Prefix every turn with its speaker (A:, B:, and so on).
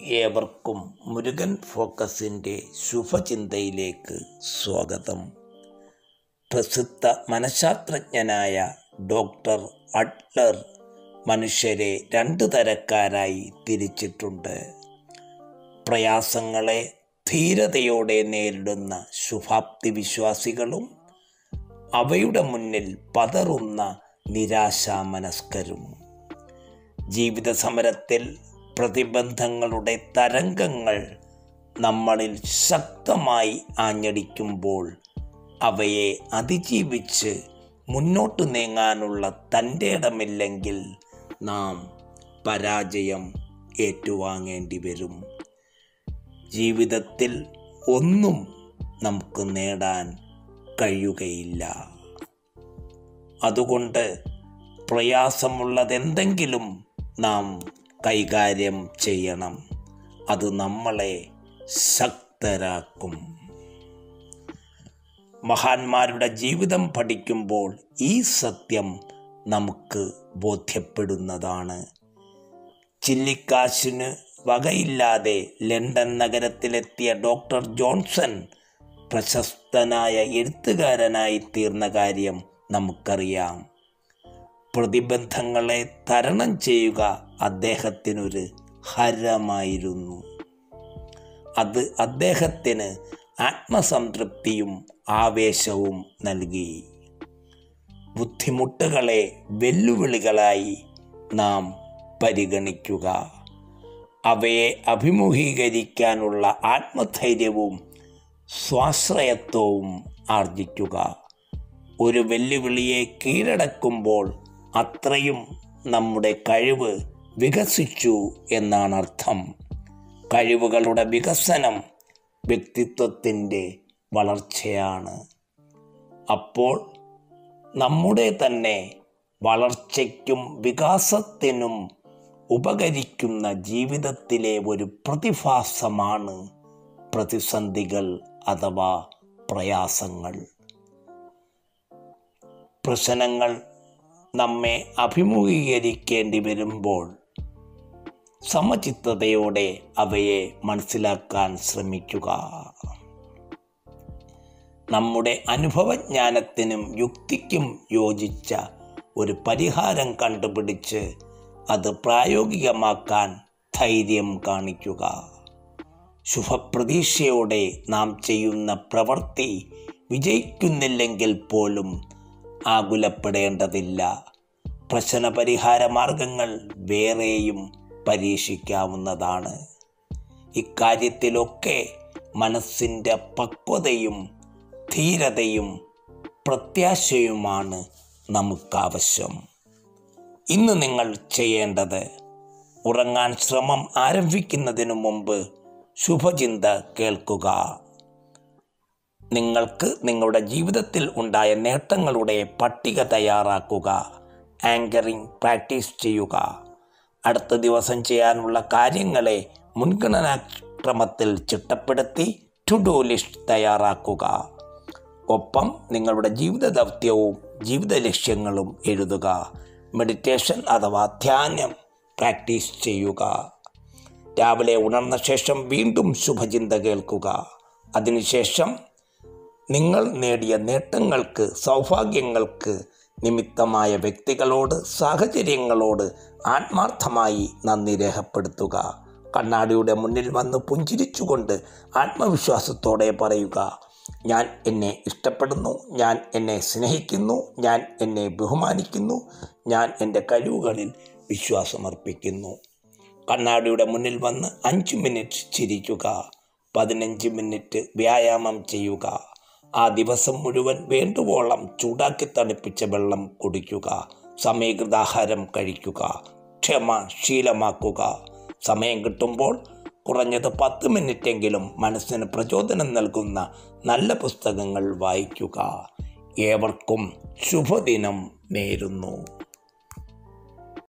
A: ഏവർക്കും മുരുകൻ ഫോക്കസിൻ്റെ ശുഭചിന്തയിലേക്ക് സ്വാഗതം പ്രസിദ്ധ മനഃശാസ്ത്രജ്ഞനായ ഡോക്ടർ അഡ്ലർ മനുഷ്യരെ രണ്ടു തരക്കാരായി തിരിച്ചിട്ടുണ്ട് പ്രയാസങ്ങളെ ധീരതയോടെ നേരിടുന്ന ശുഭാപ്തി വിശ്വാസികളും അവയുടെ മുന്നിൽ പതറുന്ന നിരാശാമനസ്കരും ജീവിത സമരത്തിൽ പ്രതിബന്ധങ്ങളുടെ തരംഗങ്ങൾ നമ്മളിൽ ശക്തമായി ആഞ്ഞടിക്കുമ്പോൾ അവയെ അതിജീവിച്ച് മുന്നോട്ട് നീങ്ങാനുള്ള തൻ്റെ ഇടമില്ലെങ്കിൽ നാം പരാജയം ഏറ്റുവാങ്ങേണ്ടി വരും ജീവിതത്തിൽ ഒന്നും നമുക്ക് നേടാൻ കഴിയുകയില്ല അതുകൊണ്ട് പ്രയാസമുള്ളതെന്തെങ്കിലും നാം കൈകാര്യം ചെയ്യണം അത് നമ്മളെ ശക്തരാക്കും മഹാന്മാരുടെ ജീവിതം പഠിക്കുമ്പോൾ ഈ സത്യം നമുക്ക് ബോധ്യപ്പെടുന്നതാണ് ചില്ലിക്കാശിന് വകയില്ലാതെ ലണ്ടൻ നഗരത്തിലെത്തിയ ഡോക്ടർ ജോൺസൺ പ്രശസ്തനായ എഴുത്തുകാരനായി തീർന്ന കാര്യം നമുക്കറിയാം പ്രതിബന്ധങ്ങളെ തരണം ചെയ്യുക അദ്ദേഹത്തിനൊരു ഹരമായിരുന്നു അത് അദ്ദേഹത്തിന് ആത്മസംതൃപ്തിയും ആവേശവും നൽകി ബുദ്ധിമുട്ടുകളെ വെല്ലുവിളികളായി നാം പരിഗണിക്കുക അവയെ അഭിമുഖീകരിക്കാനുള്ള ആത്മധൈര്യവും സ്വാശ്രയത്വവും ആർജിക്കുക ഒരു വെല്ലുവിളിയെ കീഴടക്കുമ്പോൾ അത്രയും നമ്മുടെ കഴിവ് വികസിച്ചു എന്നാണ് അർത്ഥം കഴിവുകളുടെ വികസനം വ്യക്തിത്വത്തിൻ്റെ വളർച്ചയാണ് അപ്പോൾ നമ്മുടെ തന്നെ വളർച്ചയ്ക്കും വികാസത്തിനും ഉപകരിക്കുന്ന ജീവിതത്തിലെ ഒരു പ്രതിഭാസമാണ് പ്രതിസന്ധികൾ അഥവാ പ്രയാസങ്ങൾ പ്രശ്നങ്ങൾ നമ്മെ അഭിമുഖീകരിക്കേണ്ടി വരുമ്പോൾ സമചിത്തതയോടെ അവയെ മനസ്സിലാക്കാൻ ശ്രമിക്കുക നമ്മുടെ അനുഭവജ്ഞാനത്തിനും യുക്തിക്കും യോജിച്ച ഒരു പരിഹാരം കണ്ടുപിടിച്ച് അത് പ്രായോഗികമാക്കാൻ ധൈര്യം കാണിക്കുക ശുഭപ്രതീക്ഷയോടെ നാം ചെയ്യുന്ന പ്രവൃത്തി വിജയിക്കുന്നില്ലെങ്കിൽ പോലും ആകുലപ്പെടേണ്ടതില്ല പ്രശ്ന പരിഹാര മാർഗങ്ങൾ വേറെയും പരീക്ഷിക്കാവുന്നതാണ് ഇക്കാര്യത്തിലൊക്കെ മനസ്സിൻ്റെ പക്വതയും ധീരതയും പ്രത്യാശയുമാണ് നമുക്കാവശ്യം ഇന്ന് നിങ്ങൾ ചെയ്യേണ്ടത് ഉറങ്ങാൻ ശ്രമം ആരംഭിക്കുന്നതിനു മുമ്പ് ശുഭചിന്ത കേൾക്കുക നിങ്ങൾക്ക് നിങ്ങളുടെ ജീവിതത്തിൽ ഉണ്ടായ നേട്ടങ്ങളുടെ പട്ടിക തയ്യാറാക്കുക ആങ്കറിംഗ് പ്രാക്ടീസ് ചെയ്യുക അടുത്ത ദിവസം ചെയ്യാനുള്ള കാര്യങ്ങളെ മുൻഗണനാക്രമത്തിൽ ചിട്ടപ്പെടുത്തി ടു ഡു ലിസ്റ്റ് തയ്യാറാക്കുക ഒപ്പം നിങ്ങളുടെ ജീവിത ദൗത്യവും ജീവിത ലക്ഷ്യങ്ങളും എഴുതുക മെഡിറ്റേഷൻ അഥവാ ധ്യാനം പ്രാക്ടീസ് ചെയ്യുക രാവിലെ ഉണർന്ന ശേഷം വീണ്ടും ശുഭചിന്ത കേൾക്കുക അതിനുശേഷം നിങ്ങൾ നേടിയ നേട്ടങ്ങൾക്ക് സൗഭാഗ്യങ്ങൾക്ക് നിമിത്തമായ വ്യക്തികളോട് സാഹചര്യങ്ങളോട് ആത്മാർത്ഥമായി നന്ദി രേഖപ്പെടുത്തുക കണ്ണാടിയുടെ മുന്നിൽ വന്ന് പുഞ്ചിരിച്ചുകൊണ്ട് ആത്മവിശ്വാസത്തോടെ പറയുക ഞാൻ എന്നെ ഇഷ്ടപ്പെടുന്നു ഞാൻ എന്നെ സ്നേഹിക്കുന്നു ഞാൻ എന്നെ ബഹുമാനിക്കുന്നു ഞാൻ എൻ്റെ കഴിവുകളിൽ വിശ്വാസമർപ്പിക്കുന്നു കണ്ണാടിയുടെ മുന്നിൽ വന്ന് അഞ്ച് മിനിറ്റ് ചിരിക്കുക പതിനഞ്ച് മിനിറ്റ് വ്യായാമം ചെയ്യുക ആ ദിവസം മുഴുവൻ വേണ്ടുവോളം ചൂടാക്കി തണുപ്പിച്ച വെള്ളം കുടിക്കുക സമീകൃതാഹാരം കഴിക്കുക ക്ഷമ ശീലമാക്കുക സമയം കിട്ടുമ്പോൾ കുറഞ്ഞത് പത്ത് മിനിറ്റെങ്കിലും മനസ്സിന് പ്രചോദനം നൽകുന്ന നല്ല പുസ്തകങ്ങൾ വായിക്കുക ഏവർക്കും ശുഭദിനം നേരുന്നു